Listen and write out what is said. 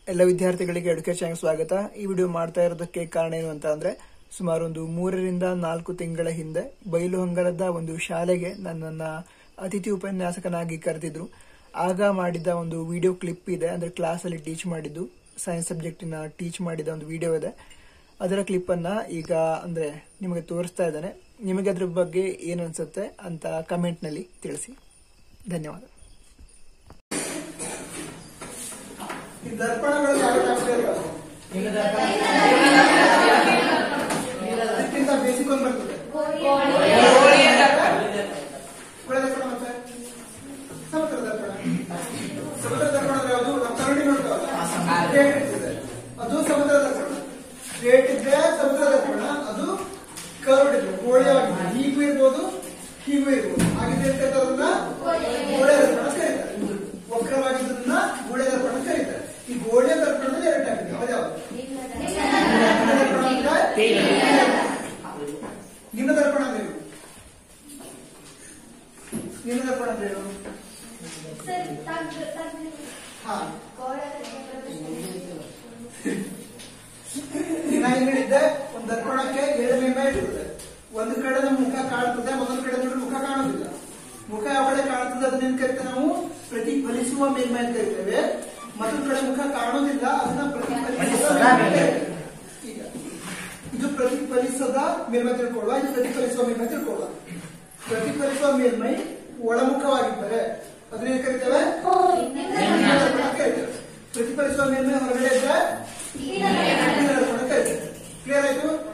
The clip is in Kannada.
ಎಲ್ಲ ವಿದ್ಯಾರ್ಥಿಗಳಿಗೆ ಎಡುಕೇಶನ್ ಸ್ವಾಗತ ಈ ವಿಡಿಯೋ ಮಾಡ್ತಾ ಇರೋದಕ್ಕೆ ಕಾರಣ ಏನು ಅಂತ ಅಂದ್ರೆ ಸುಮಾರು ಒಂದು ಮೂರರಿಂದ ನಾಲ್ಕು ತಿಂಗಳ ಹಿಂದೆ ಬೈಲುಹೊಂಗಲದ ಒಂದು ಶಾಲೆಗೆ ನನ್ನನ್ನ ಅತಿಥಿ ಉಪನ್ಯಾಸಕನಾಗಿ ಕರೆದಿದ್ರು ಆಗ ಮಾಡಿದ ಒಂದು ವಿಡಿಯೋ ಕ್ಲಿಪ್ ಇದೆ ಅಂದ್ರೆ ಕ್ಲಾಸ್ ಅಲ್ಲಿ ಟೀಚ್ ಮಾಡಿದ್ದು ಸೈನ್ಸ್ ಸಬ್ಜೆಕ್ಟಿನ ಟೀಚ್ ಮಾಡಿದ ಒಂದು ವಿಡಿಯೋ ಇದೆ ಅದರ ಕ್ಲಿಪ್ ಅನ್ನ ಈಗ ಅಂದ್ರೆ ನಿಮಗೆ ತೋರಿಸ್ತಾ ಇದ್ದೇನೆ ನಿಮಗೆ ಅದ್ರ ಬಗ್ಗೆ ಏನ್ ಅನ್ಸುತ್ತೆ ಅಂತ ಕಮೆಂಟ್ ನಲ್ಲಿ ತಿಳಿಸಿ ಧನ್ಯವಾದ ಈ ದರ್ಪಣಗಳು ಯಾವ ಟೈಪ್ ಅದಕ್ಕಿಂತ ಬೇಸಿಕ್ ಒಂದು ಬರ್ತದೆ ಒಳ್ಳೆ ದರ್ಪಣ ಮತ್ತೆ ಸಮುದ್ರ ದರ್ಪಣ ಸಮುದ್ರ ದರ್ಪಣ ಅಂದ್ರೆ ಯಾವುದು ನಾವು ಕನ್ನಡಿ ನೋಡ್ತಾವಲ್ಲ ಪ್ಲೇಟ್ ಇರ್ತದೆ ಅದು ಸಮುದ್ರ ದರ್ಪಣ ಪ್ಲೇಟ್ ಇದ್ರೆ ಸಮುದ್ರ ದರ್ಪಣ ಅದು ಕರ್ಡ್ ಇದೆ ಗೋಳೆಯಾಗಿದೆ ಹೀಗೂ ಇರ್ಬೋದು ಹೀಗೂ ಇರ್ಬೋದು ಹಾಗಿದ್ರೆ ಅದನ್ನ ಗೋಳೆ ದರ್ಪಣ ಅಂತ ಕರೀತಾರೆ ವಕ್ರವಾಗಿದ್ದನ್ನ ಗೋಳೆ ದರ್ಪಣ ಅಂತ ಕರೀತಾರೆ ಈ ಗೋಡೆ ದರ್ಪಣದಲ್ಲಿ ಎರಡು ಟೈಪ್ ಇದೆ ಯಾವ್ದು ದರ್ಪಣ ಅಂದ್ರೆ ನಿಮ್ನ ದರ್ಪಣ ಅಂದ್ರೆ ಏನು ನಿಮ್ನ ದರ್ಪಣ ಅಂದ್ರೆ ಏನು ಹಾ ನಾ ಏನ್ ಹೇಳಿದ್ದೆ ಒಂದು ದರ್ಪಣಕ್ಕೆ ಎರಡು ಮೇಲ್ಮೈ ಇರ್ತದೆ ಒಂದು ಕಡೆ ನಮ್ಮ ಮುಖ ಕಾಣ್ತದೆ ಮತ್ತೊಂದು ಕಡೆ ನೋಡಿ ಮುಖ ಕಾಣುದಿಲ್ಲ ಮುಖ ಯಾವ ಕಡೆ ಕಾಣ್ತದೆ ಅದನ್ನ ಕರಿತೇವೆ ನಾವು ಪ್ರತಿಫಲಿಸುವ ಮೇಲ್ಮೈ ಅಂತ ಕರಿತೇವೆ ಮತ್ತೊಂದು ಕಡೆ ಮುಖ ಕಾಣುದಿಲ್ಲ ಅದನ್ನ ಪ್ರತಿಫಲಿಸುವ ಮೇಲ್ಮೈ ಅಂತ ಕರಿತೇವೆ. ಈಗ ಇದು ಪ್ರತಿಫಲಿಸದ ಮೇಲ್ಮೈ ತಿಳ್ಕೊಳ್ಳುವ ಇದು ಪ್ರತಿಫಲಿಸುವ ಮೇಲ್ಮೈ ತಿಳ್ಕೊಳ್ಳುವ ಪ್ರತಿಫಲಿಸುವ ಮೇಲ್ಮೈ ಒಳಮುಖವಾಗಿದ್ದರೆ ಅದನ್ನ ಏನ್ ಕರಿತೇವೆ ದರ್ಪಣ ಅಂತ ಕರಿತೇವೆ ಪ್ರತಿಫಲಿಸುವ ಮೇಲ್ಮೈ ಹೊರಗಡೆ ಇದ್ರೆ ಕ್ಲಿಯರ್ ಆಯ್ತು